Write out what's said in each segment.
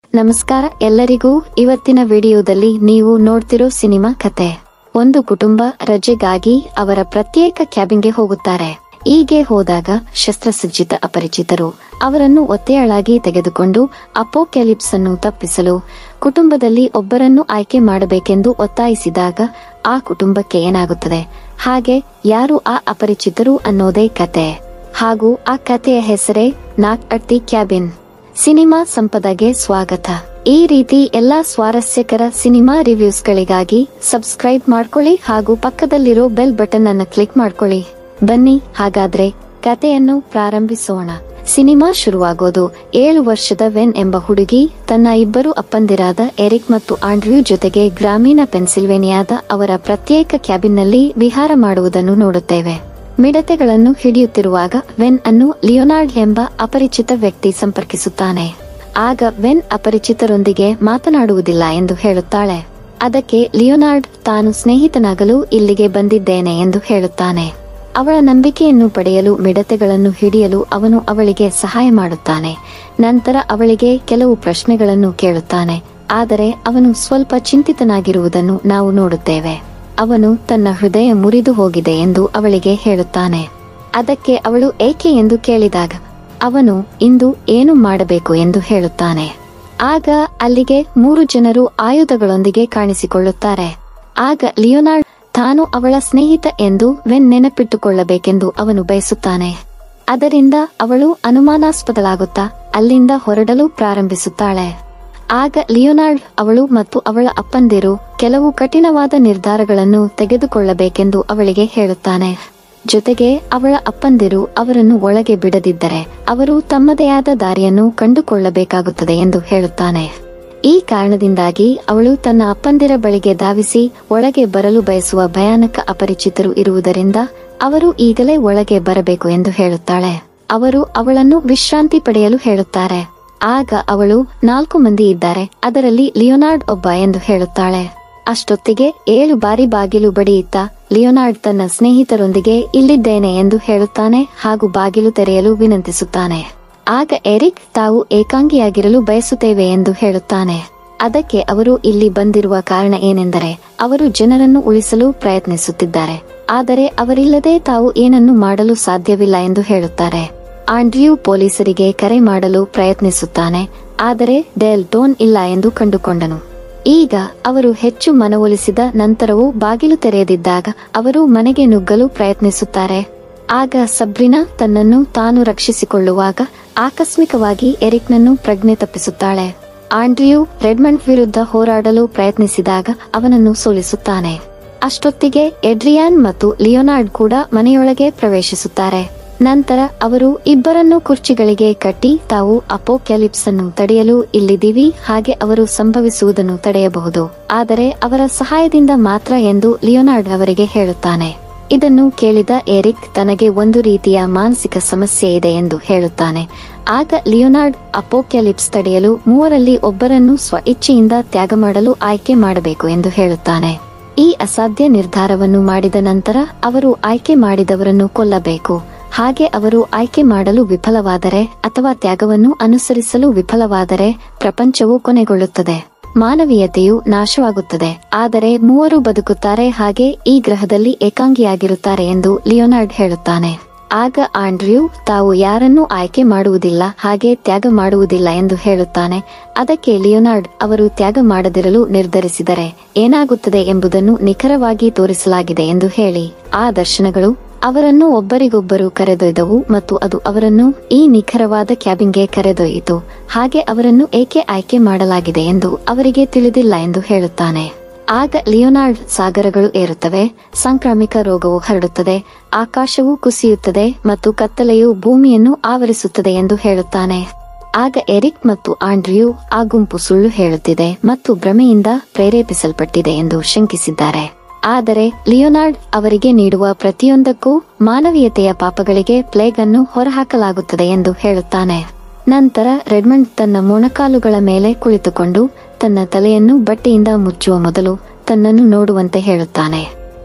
ನಮಸ್ಕಾರ ಎಲ್ಲರಿಗೂ ಇವತ್ತಿನ ವಿಡಿಯೋದಲ್ಲಿ ನೀವು ನೋಡ್ತಿರೋ ಸಿನಿಮಾ ಕತೆ ಒಂದು ಕುಟುಂಬ ರಜೆಗಾಗಿ ಅವರ ಪ್ರತ್ಯೇಕ ಕ್ಯಾಬಿನ್ಗೆ ಹೋಗುತ್ತಾರೆ ಹೀಗೆ ಹೋದಾಗ ಶಸ್ತ್ರಸಜ್ಜಿತ ಅಪರಿಚಿತರು ಅವರನ್ನು ಒತ್ತೆಯಾಳಾಗಿ ತೆಗೆದುಕೊಂಡು ಅಪೋಕ್ಯಾಲಿಪ್ಸ್ ಅನ್ನು ತಪ್ಪಿಸಲು ಕುಟುಂಬದಲ್ಲಿ ಒಬ್ಬರನ್ನು ಆಯ್ಕೆ ಮಾಡಬೇಕೆಂದು ಒತ್ತಾಯಿಸಿದಾಗ ಆ ಕುಟುಂಬಕ್ಕೆ ಏನಾಗುತ್ತದೆ ಹಾಗೆ ಯಾರು ಆ ಅಪರಿಚಿತರು ಅನ್ನೋದೇ ಕತೆ ಹಾಗೂ ಆ ಕಥೆಯ ಹೆಸರೇ ನಾಕ್ ಅಟ್ ದಿ ಕ್ಯಾಬಿನ್ ಸಿನಿಮಾ ಸಂಪದಗೆ ಸ್ವಾಗತ ಈ ರೀತಿ ಎಲ್ಲಾ ಸ್ವಾರಸ್ಯಕರ ಸಿನಿಮಾ ರಿವ್ಯೂಸ್ಗಳಿಗಾಗಿ ಸಬ್ಸ್ಕ್ರೈಬ್ ಮಾಡ್ಕೊಳ್ಳಿ ಹಾಗೂ ಪಕ್ಕದಲ್ಲಿರೋ ಬೆಲ್ ಬಟನ್ ಅನ್ನು ಕ್ಲಿಕ್ ಮಾಡ್ಕೊಳ್ಳಿ ಬನ್ನಿ ಹಾಗಾದ್ರೆ ಕಥೆಯನ್ನು ಪ್ರಾರಂಭಿಸೋಣ ಸಿನಿಮಾ ಶುರುವಾಗೋದು ಏಳು ವರ್ಷದ ವೆನ್ ಎಂಬ ಹುಡುಗಿ ತನ್ನ ಇಬ್ಬರು ಅಪ್ಪಂದಿರಾದ ಎರಿಕ್ ಮತ್ತು ಆಂಡ್ರ್ಯೂ ಜೊತೆಗೆ ಗ್ರಾಮೀಣ ಪೆನ್ಸಿಲ್ವೇನಿಯಾದ ಅವರ ಪ್ರತ್ಯೇಕ ಕ್ಯಾಬಿನ್ನಲ್ಲಿ ವಿಹಾರ ಮಾಡುವುದನ್ನು ನೋಡುತ್ತೇವೆ ಮಿಡತೆಗಳನ್ನು ಹಿಡಿಯುತ್ತಿರುವಾಗ ವೆನ್ ಅನ್ನು ಲಿಯೋನಾರ್ಡ್ ಎಂಬ ಅಪರಿಚಿತ ವ್ಯಕ್ತಿ ಸಂಪರ್ಕಿಸುತ್ತಾನೆ ಆಗ ವೆನ್ ಅಪರಿಚಿತರೊಂದಿಗೆ ಮಾತನಾಡುವುದಿಲ್ಲ ಎಂದು ಹೇಳುತ್ತಾಳೆ ಅದಕ್ಕೆ ಲಿಯೋನಾರ್ಡ್ ತಾನು ಸ್ನೇಹಿತನಾಗಲು ಇಲ್ಲಿಗೆ ಬಂದಿದ್ದೇನೆ ಎಂದು ಹೇಳುತ್ತಾನೆ ಅವಳ ನಂಬಿಕೆಯನ್ನು ಪಡೆಯಲು ಮಿಡತೆಗಳನ್ನು ಹಿಡಿಯಲು ಅವನು ಅವಳಿಗೆ ಸಹಾಯ ಮಾಡುತ್ತಾನೆ ನಂತರ ಅವಳಿಗೆ ಕೆಲವು ಪ್ರಶ್ನೆಗಳನ್ನು ಕೇಳುತ್ತಾನೆ ಆದರೆ ಅವನು ಸ್ವಲ್ಪ ಚಿಂತಿತನಾಗಿರುವುದನ್ನು ನಾವು ನೋಡುತ್ತೇವೆ ಅವನು ತನ್ನ ಹೃದಯ ಮುರಿದು ಹೋಗಿದೆ ಎಂದು ಅವಳಿಗೆ ಹೇಳುತ್ತಾನೆ ಅದಕ್ಕೆ ಅವಳು ಏಕೆ ಎಂದು ಕೇಳಿದಾಗ ಅವನು ಇಂದು ಏನು ಮಾಡಬೇಕು ಎಂದು ಹೇಳುತ್ತಾನೆ ಆಗ ಅಲ್ಲಿಗೆ ಮೂರು ಜನರು ಆಯುಧಗಳೊಂದಿಗೆ ಕಾಣಿಸಿಕೊಳ್ಳುತ್ತಾರೆ ಆಗ ಲಿಯೋನಾರ್ಡ್ ತಾನು ಅವಳ ಸ್ನೇಹಿತ ಎಂದು ವೆನ್ ನೆನಪಿಟ್ಟುಕೊಳ್ಳಬೇಕೆಂದು ಅವನು ಬಯಸುತ್ತಾನೆ ಅದರಿಂದ ಅವಳು ಅನುಮಾನಾಸ್ಪದಳಾಗುತ್ತಾ ಅಲ್ಲಿಂದ ಹೊರಡಲು ಪ್ರಾರಂಭಿಸುತ್ತಾಳೆ ಆಗ ಲಿಯೋನಾರ್ಡ್ ಅವಳು ಮತ್ತು ಅವಳ ಅಪ್ಪಂದಿರು ಕೆಲವು ಕಠಿಣವಾದ ನಿರ್ಧಾರಗಳನ್ನು ತೆಗೆದುಕೊಳ್ಳಬೇಕೆಂದು ಅವಳಿಗೆ ಹೇಳುತ್ತಾನೆ ಜೊತೆಗೆ ಅವಳ ಅಪ್ಪಂದಿರು ಅವರನ್ನು ಒಳಗೆ ಬಿಡದಿದ್ದರೆ ಅವರು ತಮ್ಮದೇ ಆದ ದಾರಿಯನ್ನು ಕಂಡುಕೊಳ್ಳಬೇಕಾಗುತ್ತದೆ ಎಂದು ಹೇಳುತ್ತಾನೆ ಈ ಕಾರಣದಿಂದಾಗಿ ಅವಳು ತನ್ನ ಅಪ್ಪಂದಿರ ಬಳಿಗೆ ಧಾವಿಸಿ ಒಳಗೆ ಬರಲು ಬಯಸುವ ಭಯಾನಕ ಅಪರಿಚಿತರು ಇರುವುದರಿಂದ ಅವರು ಈಗಲೇ ಒಳಗೆ ಬರಬೇಕು ಎಂದು ಹೇಳುತ್ತಾಳೆ ಅವರು ಅವಳನ್ನು ವಿಶ್ರಾಂತಿ ಪಡೆಯಲು ಹೇಳುತ್ತಾರೆ ಆಗ ಅವಳು ನಾಲ್ಕು ಮಂದಿ ಇದ್ದಾರೆ ಅದರಲ್ಲಿ ಲಿಯೋನಾರ್ಡ್ ಒಬ್ಬ ಎಂದು ಹೇಳುತ್ತಾಳೆ ಅಷ್ಟೊತ್ತಿಗೆ ಏಳು ಬಾರಿ ಬಾಗಿಲು ಬಡಿಯುತ್ತ ಲಿಯೋನಾರ್ಡ್ ತನ್ನ ಸ್ನೇಹಿತರೊಂದಿಗೆ ಇಲ್ಲಿದ್ದೇನೆ ಎಂದು ಹೇಳುತ್ತಾನೆ ಹಾಗೂ ಬಾಗಿಲು ತೆರೆಯಲು ವಿನಂತಿಸುತ್ತಾನೆ ಆಗ ಎರಿಕ್ ತಾವು ಏಕಾಂಗಿಯಾಗಿರಲು ಬಯಸುತ್ತೇವೆ ಎಂದು ಹೇಳುತ್ತಾನೆ ಅದಕ್ಕೆ ಅವರು ಇಲ್ಲಿ ಬಂದಿರುವ ಕಾರಣ ಏನೆಂದರೆ ಅವರು ಜನರನ್ನು ಉಳಿಸಲು ಪ್ರಯತ್ನಿಸುತ್ತಿದ್ದಾರೆ ಆದರೆ ಅವರಿಲ್ಲದೆ ತಾವು ಏನನ್ನು ಮಾಡಲು ಸಾಧ್ಯವಿಲ್ಲ ಎಂದು ಹೇಳುತ್ತಾರೆ ಆಂಡ್ರಿಯೂ ಪೊಲೀಸರಿಗೆ ಕರೆ ಮಾಡಲು ಪ್ರಯತ್ನಿಸುತ್ತಾನೆ ಆದರೆ ಡೆಲ್ ಟೋನ್ ಇಲ್ಲ ಎಂದು ಕಂಡುಕೊಂಡನು ಈಗ ಅವರು ಹೆಚ್ಚು ಮನವೊಲಿಸಿದ ನಂತರವೂ ಬಾಗಿಲು ತೆರೆಯದಿದ್ದಾಗ ಅವರು ಮನೆಗೆ ನುಗ್ಗಲು ಪ್ರಯತ್ನಿಸುತ್ತಾರೆ ಆಗ ಸಬ್ರಿನಾ ತನ್ನನ್ನು ತಾನು ರಕ್ಷಿಸಿಕೊಳ್ಳುವಾಗ ಆಕಸ್ಮಿಕವಾಗಿ ಎರಿಕ್ನನ್ನು ಪ್ರಜ್ಞೆ ತಪ್ಪಿಸುತ್ತಾಳೆ ಆಂಡ್ರಿಯು ರೆಡ್ಮಂಡ್ ವಿರುದ್ಧ ಹೋರಾಡಲು ಪ್ರಯತ್ನಿಸಿದಾಗ ಅವನನ್ನು ಸೋಲಿಸುತ್ತಾನೆ ಅಷ್ಟೊತ್ತಿಗೆ ಎಡ್ರಿಯಾನ್ ಮತ್ತು ಲಿಯೋನಾರ್ಡ್ ಕೂಡ ಮನೆಯೊಳಗೆ ಪ್ರವೇಶಿಸುತ್ತಾರೆ ನಂತರ ಅವರು ಇಬ್ಬರನ್ನು ಕುರ್ಚಿಗಳಿಗೆ ಕಟ್ಟಿ ತಾವು ಅಪೋಕ್ಯಾಲಿಪ್ಸ್ ಅನ್ನು ತಡೆಯಲು ಇಲ್ಲಿದ್ದೀವಿ ಹಾಗೆ ಅವರು ಸಂಭವಿಸುವುದನ್ನು ತಡೆಯಬಹುದು ಆದರೆ ಅವರ ಸಹಾಯದಿಂದ ಮಾತ್ರ ಎಂದು ಲಿಯೋನಾರ್ಡ್ ಅವರಿಗೆ ಹೇಳುತ್ತಾನೆ ಇದನ್ನು ಕೇಳಿದ ಎರಿಕ್ ತನಗೆ ಒಂದು ರೀತಿಯ ಮಾನಸಿಕ ಸಮಸ್ಯೆ ಇದೆ ಎಂದು ಹೇಳುತ್ತಾನೆ ಆಗ ಲಿಯೋನಾರ್ಡ್ ಅಪೋಕ್ಯಾಲಿಪ್ಸ್ ತಡೆಯಲು ಮೂವರಲ್ಲಿ ಒಬ್ಬರನ್ನು ಸ್ವ ಇಚ್ಛೆಯಿಂದ ತ್ಯಾಗ ಮಾಡಲು ಆಯ್ಕೆ ಮಾಡಬೇಕು ಎಂದು ಹೇಳುತ್ತಾನೆ ಈ ಅಸಾಧ್ಯ ನಿರ್ಧಾರವನ್ನು ಮಾಡಿದ ನಂತರ ಅವರು ಆಯ್ಕೆ ಮಾಡಿದವರನ್ನು ಕೊಲ್ಲಬೇಕು ಹಾಗೆ ಅವರು ಆಯ್ಕೆ ಮಾಡಲು ವಿಫಲವಾದರೆ ಅಥವಾ ತ್ಯಾಗವನ್ನು ಅನುಸರಿಸಲು ವಿಫಲವಾದರೆ ಪ್ರಪಂಚವು ಕೊನೆಗೊಳ್ಳುತ್ತದೆ ಮಾನವೀಯತೆಯು ನಾಶವಾಗುತ್ತದೆ ಆದರೆ ಮೂವರು ಬದುಕುತ್ತಾರೆ ಹಾಗೆ ಈ ಗ್ರಹದಲ್ಲಿ ಏಕಾಂಗಿಯಾಗಿರುತ್ತಾರೆ ಎಂದು ಲಿಯೋನಾರ್ಡ್ ಹೇಳುತ್ತಾನೆ ಆಗ ಆಂಡ್ರಿಯು ತಾವು ಯಾರನ್ನೂ ಆಯ್ಕೆ ಮಾಡುವುದಿಲ್ಲ ಹಾಗೆ ತ್ಯಾಗ ಮಾಡುವುದಿಲ್ಲ ಎಂದು ಹೇಳುತ್ತಾನೆ ಅದಕ್ಕೆ ಲಿಯೋನಾರ್ಡ್ ಅವರು ತ್ಯಾಗ ಮಾಡದಿರಲು ನಿರ್ಧರಿಸಿದರೆ ಏನಾಗುತ್ತದೆ ಎಂಬುದನ್ನು ನಿಖರವಾಗಿ ತೋರಿಸಲಾಗಿದೆ ಎಂದು ಹೇಳಿ ಆ ದರ್ಶನಗಳು ಅವರನ್ನು ಒಬ್ಬರಿಗೊಬ್ಬರು ಕರೆದೊಯ್ದವು ಮತ್ತು ಅದು ಅವರನ್ನು ಈ ನಿಖರವಾದ ಕ್ಯಾಬಿನ್ಗೆ ಕರೆದೊಯ್ಯಿತು ಹಾಗೆ ಅವರನ್ನು ಏಕೆ ಆಯ್ಕೆ ಮಾಡಲಾಗಿದೆ ಎಂದು ಅವರಿಗೆ ತಿಳಿದಿಲ್ಲ ಎಂದು ಹೇಳುತ್ತಾನೆ ಆಗ ಲಿಯೋನಾರ್ಡ್ ಸಾಗರಗಳು ಏರುತ್ತವೆ ಸಾಂಕ್ರಾಮಿಕ ರೋಗವು ಹರಡುತ್ತದೆ ಆಕಾಶವು ಕುಸಿಯುತ್ತದೆ ಮತ್ತು ಕತ್ತಲೆಯು ಭೂಮಿಯನ್ನು ಆವರಿಸುತ್ತದೆ ಎಂದು ಹೇಳುತ್ತಾನೆ ಆಗ ಎರಿಕ್ ಮತ್ತು ಆಂಡ್ರಿಯು ಆ ಗುಂಪು ಸುಳ್ಳು ಹೇಳುತ್ತಿದೆ ಮತ್ತು ಭ್ರಮೆಯಿಂದ ಪ್ರೇರೇಪಿಸಲ್ಪಟ್ಟಿದೆ ಎಂದು ಶಂಕಿಸಿದ್ದಾರೆ ಆದರೆ ಲಿಯೋನಾರ್ಡ್ ಅವರಿಗೆ ನೀಡುವ ಪ್ರತಿಯೊಂದಕ್ಕೂ ಮಾನವೀಯತೆಯ ಪಾಪಗಳಿಗೆ ಪ್ಲೇಗ್ ಅನ್ನು ಹೊರಹಾಕಲಾಗುತ್ತದೆ ಎಂದು ಹೇಳುತ್ತಾನೆ ನಂತರ ರೆಡ್ಮಂಡ್ ತನ್ನ ಮೊಣಕಾಲುಗಳ ಮೇಲೆ ಕುಳಿತುಕೊಂಡು ತನ್ನ ತಲೆಯನ್ನು ಬಟ್ಟೆಯಿಂದ ಮುಚ್ಚುವ ಮೊದಲು ತನ್ನನ್ನು ನೋಡುವಂತೆ ಹೇಳುತ್ತಾನೆ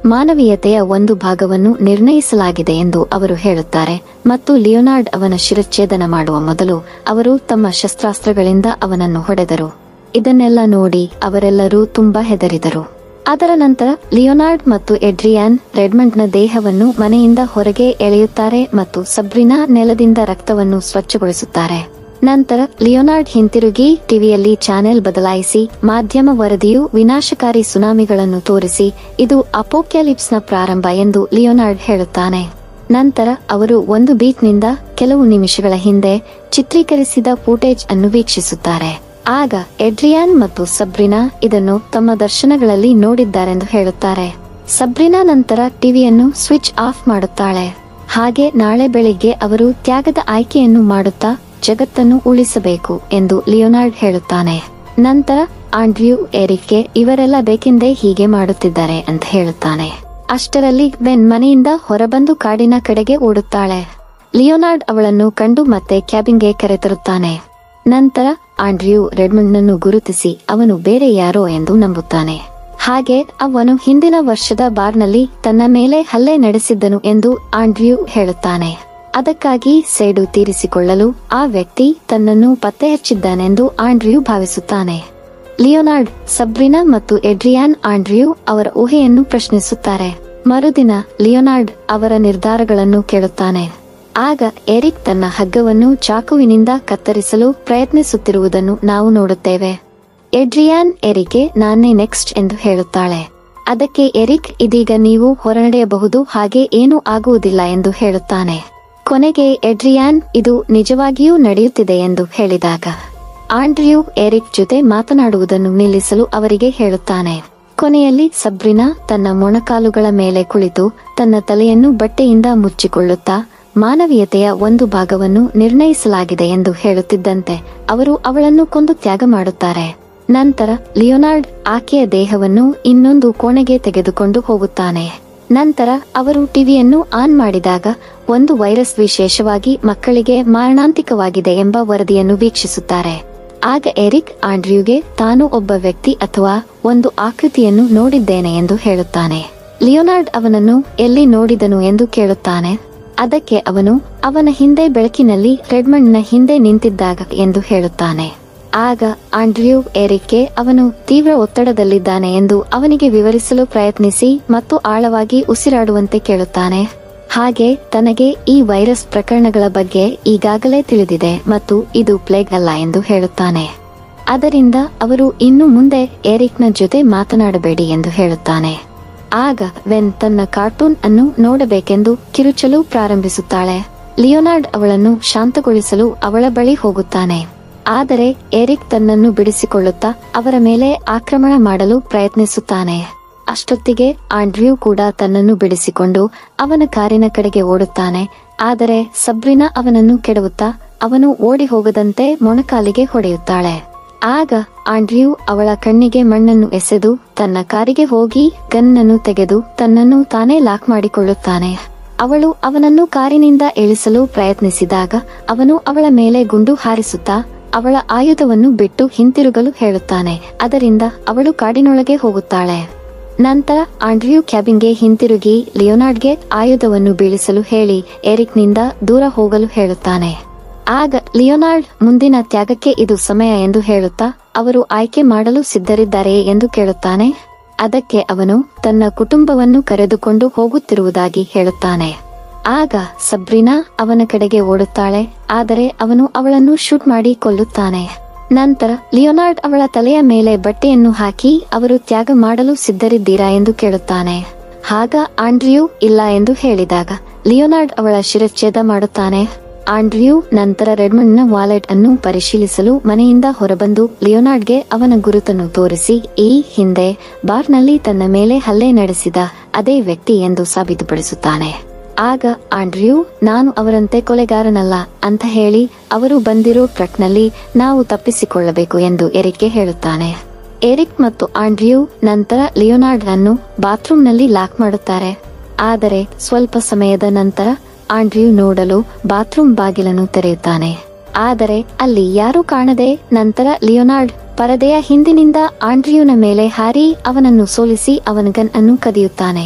ಮಾನವೀಯತೆಯ ಒಂದು ಭಾಗವನ್ನು ನಿರ್ಣಯಿಸಲಾಗಿದೆ ಎಂದು ಅವರು ಹೇಳುತ್ತಾರೆ ಮತ್ತು ಲಿಯೋನಾರ್ಡ್ ಅವನ ಶಿರಚ್ಛೇದನ ಮಾಡುವ ಮೊದಲು ಅವರು ತಮ್ಮ ಶಸ್ತ್ರಾಸ್ತ್ರಗಳಿಂದ ಅವನನ್ನು ಹೊಡೆದರು ಇದನ್ನೆಲ್ಲ ನೋಡಿ ಅವರೆಲ್ಲರೂ ತುಂಬಾ ಹೆದರಿದರು ಅದರ ನಂತರ ಲಿಯೋನಾರ್ಡ್ ಮತ್ತು ಎಡ್ರಿಯಾನ್ ರೆಡ್ಮಂಡ್ನ ದೇಹವನ್ನು ಮನೆಯಿಂದ ಹೊರಗೆ ಎಳೆಯುತ್ತಾರೆ ಮತ್ತು ಸಬ್ರಿನಾ ನೆಲದಿಂದ ರಕ್ತವನ್ನು ಸ್ವಚ್ಛಗೊಳಿಸುತ್ತಾರೆ ನಂತರ ಲಿಯೋನಾರ್ಡ್ ಹಿಂತಿರುಗಿ ಟಿವಿಯಲ್ಲಿ ಚಾನೆಲ್ ಬದಲಾಯಿಸಿ ಮಾಧ್ಯಮ ವರದಿಯು ವಿನಾಶಕಾರಿ ಸುನಾಮಿಗಳನ್ನು ತೋರಿಸಿ ಇದು ಅಪೋಕ್ಯಾಲಿಪ್ಸ್ನ ಪ್ರಾರಂಭ ಎಂದು ಲಿಯೋನಾರ್ಡ್ ಹೇಳುತ್ತಾನೆ ನಂತರ ಅವರು ಒಂದು ಬೀಟ್ನಿಂದ ಕೆಲವು ನಿಮಿಷಗಳ ಹಿಂದೆ ಚಿತ್ರೀಕರಿಸಿದ ಫೂಟೇಜ್ ಅನ್ನು ವೀಕ್ಷಿಸುತ್ತಾರೆ ಆಗ ಎಡ್ರಿಯಾನ್ ಮತ್ತು ಸಬ್ರಿನಾ ಇದನ್ನು ತಮ್ಮ ದರ್ಶನಗಳಲ್ಲಿ ನೋಡಿದ್ದಾರೆಂದು ಹೇಳುತ್ತಾರೆ ಸಬ್ರಿನಾ ನಂತರ ಟಿವಿಯನ್ನು ಸ್ವಿಚ್ ಆಫ್ ಮಾಡುತ್ತಾಳೆ ಹಾಗೆ ನಾಳೆ ಬೆಳಿಗ್ಗೆ ಅವರು ತ್ಯಾಗದ ಆಯ್ಕೆಯನ್ನು ಮಾಡುತ್ತಾ ಜಗತ್ತನ್ನು ಉಳಿಸಬೇಕು ಎಂದು ಲಿಯೋನಾರ್ಡ್ ಹೇಳುತ್ತಾನೆ ನಂತರ ಆಂಡ್ರ್ಯೂ ಎರಿಕೆ ಇವರೆಲ್ಲ ಬೇಕೆಂದೇ ಹೀಗೆ ಮಾಡುತ್ತಿದ್ದಾರೆ ಅಂತ ಹೇಳುತ್ತಾನೆ ಅಷ್ಟರಲ್ಲಿ ವೆನ್ ಮನೆಯಿಂದ ಹೊರಬಂದು ಕಾಡಿನ ಕಡೆಗೆ ಓಡುತ್ತಾಳೆ ಲಿಯೋನಾರ್ಡ್ ಅವಳನ್ನು ಕಂಡು ಮತ್ತೆ ಕ್ಯಾಬಿನ್ಗೆ ಕರೆತರುತ್ತಾನೆ ನಂತರ ಆಂಡ್ರ್ಯೂ ರೆಡ್ಮಂಡ್ನನ್ನು ಗುರುತಿಸಿ ಅವನು ಬೇರೆ ಯಾರೋ ಎಂದು ನಂಬುತ್ತಾನೆ ಹಾಗೆ ಅವನು ಹಿಂದಿನ ವರ್ಷದ ಬಾರ್ನಲ್ಲಿ ತನ್ನ ಮೇಲೆ ಹಲ್ಲೆ ನಡೆಸಿದ್ದನು ಎಂದು ಆಂಡ್ರ್ಯೂ ಹೇಳುತ್ತಾನೆ ಅದಕ್ಕಾಗಿ ಸೇಡು ತೀರಿಸಿಕೊಳ್ಳಲು ಆ ವ್ಯಕ್ತಿ ತನ್ನನ್ನು ಪತ್ತೆ ಹಚ್ಚಿದ್ದಾನೆಂದು ಆಂಡ್ರ್ಯೂ ಭಾವಿಸುತ್ತಾನೆ ಲಿಯೋನಾರ್ಡ್ ಸಬ್ರಿನಾ ಮತ್ತು ಎಡ್ರಿಯಾನ್ ಆಂಡ್ರ್ಯೂ ಅವರ ಊಹೆಯನ್ನು ಪ್ರಶ್ನಿಸುತ್ತಾರೆ ಮರುದಿನ ಲಿಯೋನಾರ್ಡ್ ಅವರ ನಿರ್ಧಾರಗಳನ್ನು ಕೇಳುತ್ತಾನೆ ಆಗ ಎರಿಕ್ ತನ್ನ ಹಗ್ಗವನ್ನು ಚಾಕುವಿನಿಂದ ಕತ್ತರಿಸಲು ಪ್ರಯತ್ನಿಸುತ್ತಿರುವುದನ್ನು ನಾವು ನೋಡುತ್ತೇವೆ ಎಡ್ರಿಯಾನ್ ಎರಿಕೆ ನಾನೇ ನೆಕ್ಸ್ಟ್ ಎಂದು ಹೇಳುತ್ತಾಳೆ ಅದಕ್ಕೆ ಎರಿಕ್ ಇದೀಗ ನೀವು ಹೊರನಡೆಯಬಹುದು ಹಾಗೆ ಏನೂ ಆಗುವುದಿಲ್ಲ ಎಂದು ಹೇಳುತ್ತಾನೆ ಕೊನೆಗೆ ಎಡ್ರಿಯಾನ್ ಇದು ನಿಜವಾಗಿಯೂ ನಡೆಯುತ್ತಿದೆ ಎಂದು ಹೇಳಿದಾಗ ಆಂಡ್ರಿಯು ಎರಿಕ್ ಜೊತೆ ಮಾತನಾಡುವುದನ್ನು ನಿಲ್ಲಿಸಲು ಅವರಿಗೆ ಹೇಳುತ್ತಾನೆ ಕೊನೆಯಲ್ಲಿ ಸಬ್ರಿನಾ ತನ್ನ ಮೊಣಕಾಲುಗಳ ಮೇಲೆ ಕುಳಿತು ತನ್ನ ತಲೆಯನ್ನು ಬಟ್ಟೆಯಿಂದ ಮುಚ್ಚಿಕೊಳ್ಳುತ್ತಾ ಮಾನವೀಯತೆಯ ಒಂದು ಭಾಗವನ್ನು ನಿರ್ಣಯಿಸಲಾಗಿದೆ ಎಂದು ಹೇಳುತ್ತಿದ್ದಂತೆ ಅವರು ಅವಳನ್ನು ಕೊಂದು ತ್ಯಾಗ ಮಾಡುತ್ತಾರೆ ನಂತರ ಲಿಯೋನಾರ್ಡ್ ಆಕೆಯ ದೇಹವನ್ನು ಇನ್ನೊಂದು ಕೋಣೆಗೆ ತೆಗೆದುಕೊಂಡು ಹೋಗುತ್ತಾನೆ ನಂತರ ಅವರು ಟಿವಿಯನ್ನು ಆನ್ ಮಾಡಿದಾಗ ಒಂದು ವೈರಸ್ ವಿಶೇಷವಾಗಿ ಮಕ್ಕಳಿಗೆ ಮಾರಣಾಂತಿಕವಾಗಿದೆ ಎಂಬ ವರದಿಯನ್ನು ವೀಕ್ಷಿಸುತ್ತಾರೆ ಆಗ ಎರಿಕ್ ಆಂಡ್ರ್ಯೂಗೆ ತಾನು ಒಬ್ಬ ವ್ಯಕ್ತಿ ಅಥವಾ ಒಂದು ಆಕೃತಿಯನ್ನು ನೋಡಿದ್ದೇನೆ ಎಂದು ಹೇಳುತ್ತಾನೆ ಲಿಯೋನಾರ್ಡ್ ಅವನನ್ನು ಎಲ್ಲಿ ನೋಡಿದನು ಎಂದು ಕೇಳುತ್ತಾನೆ ಅದಕ್ಕೆ ಅವನು ಅವನ ಹಿಂದೆ ಬೆಳಕಿನಲ್ಲಿ ರೆಡ್ಮಂಡ್ನ ಹಿಂದೆ ನಿಂತಿದ್ದಾಗ ಎಂದು ಹೇಳುತ್ತಾನೆ ಆಗ ಆಂಡ್ರ್ಯೂ ಎರಿಕೆ ಅವನು ತೀವ್ರ ಒತ್ತಡದಲ್ಲಿದ್ದಾನೆ ಎಂದು ಅವನಿಗೆ ವಿವರಿಸಲು ಪ್ರಯತ್ನಿಸಿ ಮತ್ತು ಆಳವಾಗಿ ಉಸಿರಾಡುವಂತೆ ಕೇಳುತ್ತಾನೆ ಹಾಗೆ ತನಗೆ ಈ ವೈರಸ್ ಪ್ರಕರಣಗಳ ಬಗ್ಗೆ ಈಗಾಗಲೇ ತಿಳಿದಿದೆ ಮತ್ತು ಇದು ಪ್ಲೇಗ್ ಅಲ್ಲ ಎಂದು ಹೇಳುತ್ತಾನೆ ಅದರಿಂದ ಅವರು ಇನ್ನು ಮುಂದೆ ಎರಿಕ್ನ ಜೊತೆ ಮಾತನಾಡಬೇಡಿ ಎಂದು ಹೇಳುತ್ತಾನೆ ಆಗ ವೆನ್ ತನ್ನ ಕಾರ್ಟೂನ್ ಅನ್ನು ನೋಡಬೇಕೆಂದು ಕಿರುಚಲು ಪ್ರಾರಂಭಿಸುತ್ತಾಳೆ ಲಿಯೋನಾರ್ಡ್ ಅವಳನ್ನು ಶಾಂತಗೊಳಿಸಲು ಅವಳ ಬಳಿ ಹೋಗುತ್ತಾನೆ ಆದರೆ ಎರಿಕ್ ತನ್ನನ್ನು ಬಿಡಿಸಿಕೊಳ್ಳುತ್ತಾ ಅವರ ಮೇಲೆ ಆಕ್ರಮಣ ಮಾಡಲು ಪ್ರಯತ್ನಿಸುತ್ತಾನೆ ಅಷ್ಟೊತ್ತಿಗೆ ಆಂಡ್ರ್ಯೂ ಕೂಡ ತನ್ನನ್ನು ಬಿಡಿಸಿಕೊಂಡು ಅವನ ಕಾರಿನ ಕಡೆಗೆ ಓಡುತ್ತಾನೆ ಆದರೆ ಸಬ್ರಿನಾ ಅವನನ್ನು ಕೆಡವುತ್ತಾ ಅವನು ಓಡಿ ಹೋಗದಂತೆ ಮೊಣಕಾಲಿಗೆ ಹೊಡೆಯುತ್ತಾಳೆ ಆಗ ಆಂಡ್ರ್ಯೂ ಅವಳ ಕಣ್ಣಿಗೆ ಮಣ್ಣನ್ನು ಎಸೆದು ತನ್ನ ಕಾರಿಗೆ ಹೋಗಿ ಗನ್ನನ್ನು ತೆಗೆದು ತನ್ನನ್ನು ತಾನೇ ಲಾಕ್ ಮಾಡಿಕೊಳ್ಳುತ್ತಾನೆ ಅವಳು ಅವನನ್ನು ಕಾರಿನಿಂದ ಇಳಿಸಲು ಪ್ರಯತ್ನಿಸಿದಾಗ ಅವನು ಅವಳ ಮೇಲೆ ಗುಂಡು ಹಾರಿಸುತ್ತಾ ಅವಳ ಆಯುಧವನ್ನು ಬಿಟ್ಟು ಹಿಂತಿರುಗಲು ಹೇಳುತ್ತಾನೆ ಅದರಿಂದ ಅವಳು ಕಾಡಿನೊಳಗೆ ಹೋಗುತ್ತಾಳೆ ನಂತರ ಆಂಡ್ರ್ಯೂ ಕ್ಯಾಬಿನ್ಗೆ ಹಿಂತಿರುಗಿ ಲಿಯೋನಾರ್ಡ್ಗೆ ಆಯುಧವನ್ನು ಬೀಳಿಸಲು ಹೇಳಿ ಎರಿಕ್ನಿಂದ ದೂರ ಹೋಗಲು ಹೇಳುತ್ತಾನೆ ಆಗ ಲಿಯೋನಾರ್ಡ್ ಮುಂದಿನ ತ್ಯಾಗಕ್ಕೆ ಇದು ಸಮಯ ಎಂದು ಹೇಳುತ್ತಾ ಅವರು ಆಯ್ಕೆ ಮಾಡಲು ಸಿದ್ಧರಿದ್ದಾರೆಯೇ ಎಂದು ಕೇಳುತ್ತಾನೆ ಅದಕ್ಕೆ ಅವನು ತನ್ನ ಕುಟುಂಬವನ್ನು ಕರೆದುಕೊಂಡು ಹೋಗುತ್ತಿರುವುದಾಗಿ ಹೇಳುತ್ತಾನೆ ಆಗ ಸಬ್ರಿನಾ ಅವನ ಕಡೆಗೆ ಓಡುತ್ತಾಳೆ ಆದರೆ ಅವನು ಅವಳನ್ನು ಶೂಟ್ ಮಾಡಿ ಕೊಲ್ಲುತ್ತಾನೆ ನಂತರ ಲಿಯೋನಾರ್ಡ್ ಅವಳ ತಲೆಯ ಮೇಲೆ ಬಟ್ಟೆಯನ್ನು ಹಾಕಿ ಅವರು ತ್ಯಾಗ ಮಾಡಲು ಸಿದ್ಧರಿದ್ದೀರಾ ಎಂದು ಕೇಳುತ್ತಾನೆ ಆಗ ಆಂಡ್ರಿಯೂ ಇಲ್ಲ ಎಂದು ಹೇಳಿದಾಗ ಲಿಯೋನಾರ್ಡ್ ಅವಳ ಶಿರಚ್ಛೇದ ಮಾಡುತ್ತಾನೆ ಆಂಡ್ರಿಯೂ ನಂತರ ರೆಡ್ಮಂಡ್ನ ವಾಲೆಟ್ ಅನ್ನು ಪರಿಶೀಲಿಸಲು ಮನೆಯಿಂದ ಹೊರಬಂದು ಲಿಯೋನಾರ್ಡ್ಗೆ ಅವನ ಗುರುತನ್ನು ತೋರಿಸಿ ಈ ಹಿಂದೆ ಬಾರ್ನಲ್ಲಿ ತನ್ನ ಮೇಲೆ ಹಲ್ಲೆ ನಡೆಸಿದ ಅದೇ ವ್ಯಕ್ತಿ ಎಂದು ಸಾಬೀತುಪಡಿಸುತ್ತಾನೆ ಆಗ ಆಂಡ್ರಿಯೂ ನಾನು ಅವರಂತೆ ಕೊಲೆಗಾರನಲ್ಲ ಅಂತ ಹೇಳಿ ಅವರು ಬಂದಿರೋ ಟ್ರಕ್ನಲ್ಲಿ ನಾವು ತಪ್ಪಿಸಿಕೊಳ್ಳಬೇಕು ಎಂದು ಎರಿಕ್ಗೆ ಹೇಳುತ್ತಾನೆ ಎರಿಕ್ ಮತ್ತು ಆಂಡ್ರಿಯೂ ನಂತರ ಲಿಯೋನಾರ್ಡ್ ಅನ್ನು ಬಾತ್ರೂಮ್ನಲ್ಲಿ ಲಾಕ್ ಮಾಡುತ್ತಾರೆ ಆದರೆ ಸ್ವಲ್ಪ ಸಮಯದ ನಂತರ ಆಂಡ್ರಿಯೂ ನೋಡಲು ಬಾತ್ರೂಮ್ ಬಾಗಿಲನ್ನು ತೆರೆಯುತ್ತಾನೆ ಆದರೆ ಅಲ್ಲಿ ಯಾರೂ ಕಾಣದೆ ನಂತರ ಲಿಯೋನಾರ್ಡ್ ಪರದೆಯ ಹಿಂದಿನಿಂದ ಆಂಡ್ರಿಯೂನ ಮೇಲೆ ಹಾರಿ ಅವನನ್ನು ಸೋಲಿಸಿ ಅವನ ಗನ್ ಅನ್ನು ಕದಿಯುತ್ತಾನೆ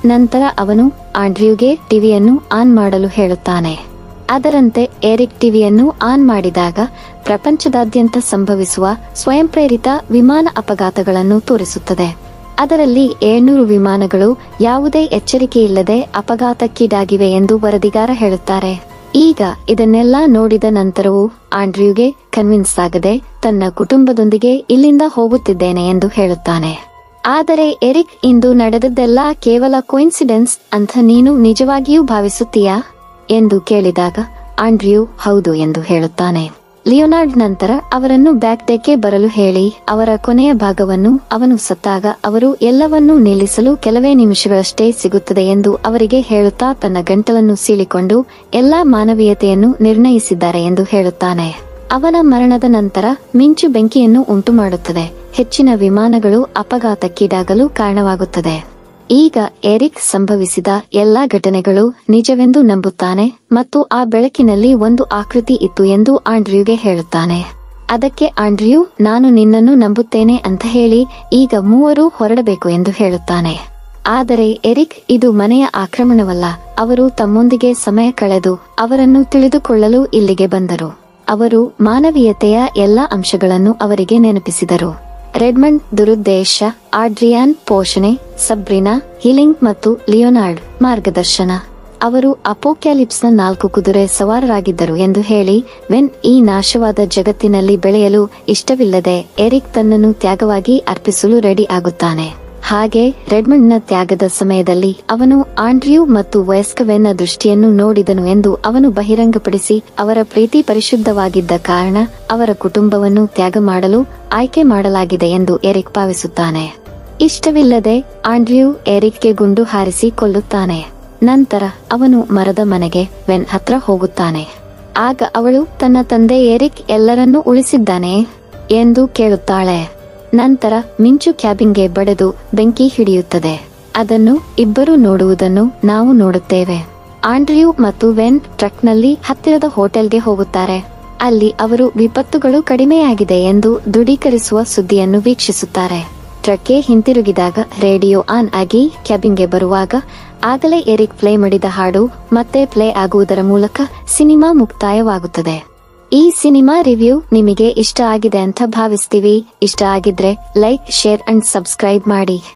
ನಂತರ ಅವನು ಆಂಡ್ರ್ಯೂಗೆ ಟಿವಿಯನ್ನು ಆನ್ ಮಾಡಲು ಹೇಳುತ್ತಾನೆ ಅದರಂತೆ ಏರಿಕ್ ಟಿವಿಯನ್ನು ಆನ್ ಮಾಡಿದಾಗ ಪ್ರಪಂಚದಾದ್ಯಂತ ಸಂಭವಿಸುವ ಸ್ವಯಂ ಪ್ರೇರಿತ ವಿಮಾನ ಅಪಘಾತಗಳನ್ನು ತೋರಿಸುತ್ತದೆ ಅದರಲ್ಲಿ ಏಳ್ನೂರು ವಿಮಾನಗಳು ಯಾವುದೇ ಎಚ್ಚರಿಕೆಯಿಲ್ಲದೆ ಅಪಘಾತಕ್ಕೀಡಾಗಿವೆ ಎಂದು ವರದಿಗಾರ ಹೇಳುತ್ತಾರೆ ಈಗ ಇದನ್ನೆಲ್ಲ ನೋಡಿದ ನಂತರವೂ ಆಂಡ್ರ್ಯೂಗೆ ಕನ್ವಿನ್ಸ್ ಆಗದೆ ತನ್ನ ಕುಟುಂಬದೊಂದಿಗೆ ಇಲ್ಲಿಂದ ಹೋಗುತ್ತಿದ್ದೇನೆ ಎಂದು ಹೇಳುತ್ತಾನೆ ಆದರೆ ಎರಿಕ್ ಇಂದು ನಡೆದದ್ದೆಲ್ಲ ಕೇವಲ ಕೋಇನ್ಸಿಡೆನ್ಸ್ ಅಂತ ನೀನು ನಿಜವಾಗಿಯೂ ಭಾವಿಸುತ್ತೀಯಾ ಎಂದು ಕೇಳಿದಾಗ ಆಂಡ್ರ್ಯೂ ಹೌದು ಎಂದು ಹೇಳುತ್ತಾನೆ ಲಿಯೋನಾರ್ಡ್ ನಂತರ ಅವರನ್ನು ಬ್ಯಾಕ್ ಡೆಕ್ಕೆ ಬರಲು ಹೇಳಿ ಅವರ ಕೊನೆಯ ಭಾಗವನ್ನು ಅವನು ಸತ್ತಾಗ ಅವರು ಎಲ್ಲವನ್ನೂ ನಿಲ್ಲಿಸಲು ಕೆಲವೇ ನಿಮಿಷಗಳಷ್ಟೇ ಸಿಗುತ್ತದೆ ಎಂದು ಅವರಿಗೆ ಹೇಳುತ್ತಾ ತನ್ನ ಗಂಟಲನ್ನು ಸೀಳಿಕೊಂಡು ಎಲ್ಲಾ ಮಾನವೀಯತೆಯನ್ನು ನಿರ್ಣಯಿಸಿದ್ದಾರೆ ಎಂದು ಹೇಳುತ್ತಾನೆ ಅವನ ಮರಣದ ನಂತರ ಮಿಂಚು ಬೆಂಕಿಯನ್ನು ಉಂಟುಮಾಡುತ್ತದೆ ಹೆಚ್ಚಿನ ವಿಮಾನಗಳು ಅಪಘಾತಕ್ಕೀಡಾಗಲು ಕಾರಣವಾಗುತ್ತದೆ ಈಗ ಎರಿಕ್ ಸಂಭವಿಸಿದ ಎಲ್ಲಾ ಘಟನೆಗಳು ನಿಜವೆಂದು ನಂಬುತ್ತಾನೆ ಮತ್ತು ಆ ಬೆಳಕಿನಲ್ಲಿ ಒಂದು ಆಕೃತಿ ಇತ್ತು ಎಂದು ಆಂಡ್ರ್ಯೂಗೆ ಹೇಳುತ್ತಾನೆ ಅದಕ್ಕೆ ಆಂಡ್ರ್ಯೂ ನಾನು ನಿನ್ನನ್ನು ನಂಬುತ್ತೇನೆ ಅಂತ ಹೇಳಿ ಈಗ ಮೂವರು ಹೊರಡಬೇಕು ಎಂದು ಹೇಳುತ್ತಾನೆ ಆದರೆ ಎರಿಕ್ ಇದು ಮನೆಯ ಆಕ್ರಮಣವಲ್ಲ ಅವರು ತಮ್ಮೊಂದಿಗೆ ಸಮಯ ಕಳೆದು ಅವರನ್ನು ತಿಳಿದುಕೊಳ್ಳಲು ಇಲ್ಲಿಗೆ ಬಂದರು ಅವರು ಮಾನವೀಯತೆಯ ಎಲ್ಲಾ ಅಂಶಗಳನ್ನು ಅವರಿಗೆ ನೆನಪಿಸಿದರು ರೆಡ್ಮಂಡ್ ದುರುದ್ದೇಶ ಆಡ್ರಿಯಾನ್ ಪೋಷಣೆ ಸಬ್ರಿನಾ ಹಿಲಿಂಗ್ ಮತ್ತು ಲಿಯೋನಾರ್ಡ್ ಮಾರ್ಗದರ್ಶನ ಅವರು ಅಪೋಕ್ಯಾಲಿಪ್ಸ್ನ ನಾಲ್ಕು ಕುದುರೆ ಸವಾರರಾಗಿದ್ದರು ಎಂದು ಹೇಳಿ ವೆನ್ ಈ ನಾಶವಾದ ಜಗತ್ತಿನಲ್ಲಿ ಬೆಳೆಯಲು ಇಷ್ಟವಿಲ್ಲದೆ ಎರಿಕ್ ತನ್ನನ್ನು ತ್ಯಾಗವಾಗಿ ಅರ್ಪಿಸಲು ರೆಡಿ ಆಗುತ್ತಾನೆ ಹಾಗೆ ರೆಡ್ಮಂಡ್ನ ತ್ಯಾಗದ ಸಮಯದಲ್ಲಿ ಅವನು ಆಂಡ್ರ್ಯೂ ಮತ್ತು ವಯಸ್ಕ ವೆನ್ನ ದೃಷ್ಟಿಯನ್ನು ನೋಡಿದನು ಎಂದು ಅವನು ಬಹಿರಂಗಪಡಿಸಿ ಅವರ ಪ್ರೀತಿ ಪರಿಶುದ್ಧವಾಗಿದ್ದ ಕಾರಣ ಅವರ ಕುಟುಂಬವನ್ನು ತ್ಯಾಗ ಮಾಡಲು ಆಯ್ಕೆ ಮಾಡಲಾಗಿದೆ ಎಂದು ಎರಿಕ್ ಭಾವಿಸುತ್ತಾನೆ ಇಷ್ಟವಿಲ್ಲದೆ ಆಂಡ್ರ್ಯೂ ಎರಿಕ್ಗೆ ಗುಂಡು ಹಾರಿಸಿ ಕೊಲ್ಲುತ್ತಾನೆ ನಂತರ ಅವನು ಮರದ ಮನೆಗೆ ವೆನ್ ಹತ್ರ ಹೋಗುತ್ತಾನೆ ಆಗ ಅವಳು ತನ್ನ ತಂದೆ ಎರಿಕ್ ಎಲ್ಲರನ್ನೂ ಉಳಿಸಿದ್ದಾನೆ ಎಂದು ಕೇಳುತ್ತಾಳೆ ನಂತರ ಮಿಂಚು ಕ್ಯಾಬಿನ್ಗೆ ಬಡೆದು ಬೆಂಕಿ ಹಿಡಿಯುತ್ತದೆ ಅದನ್ನು ಇಬ್ಬರು ನೋಡುವುದನ್ನು ನಾವು ನೋಡುತ್ತೇವೆ ಆಂಡ್ರಿಯೂ ಮತ್ತು ವೆನ್ ಟ್ರಕ್ನಲ್ಲಿ ಹತ್ತಿರದ ಹೋಟೆಲ್ಗೆ ಹೋಗುತ್ತಾರೆ ಅಲ್ಲಿ ಅವರು ವಿಪತ್ತುಗಳು ಕಡಿಮೆಯಾಗಿದೆ ಎಂದು ದೃಢೀಕರಿಸುವ ಸುದ್ದಿಯನ್ನು ವೀಕ್ಷಿಸುತ್ತಾರೆ ಟ್ರಕ್ಗೆ ಹಿಂತಿರುಗಿದಾಗ ರೇಡಿಯೋ ಆನ್ ಆಗಿ ಕ್ಯಾಬಿನ್ಗೆ ಬರುವಾಗ ಆಗಲೇ ಎರಿಕ್ ಪ್ಲೇ ಮಾಡಿದ ಹಾಡು ಮತ್ತೆ ಪ್ಲೇ ಆಗುವುದರ ಮೂಲಕ ಸಿನಿಮಾ ಮುಕ್ತಾಯವಾಗುತ್ತದೆ ಈ ಸಿನಿಮಾ ರಿವ್ಯೂ ನಿಮಗೆ ಇಷ್ಟ ಆಗಿದೆ ಅಂತ ಭಾವಿಸ್ತೀವಿ ಇಷ್ಟ ಆಗಿದ್ರೆ ಲೈಕ್ ಶೇರ್ ಅಂಡ್ ಸಬ್ಸ್ಕ್ರೈಬ್ ಮಾಡಿ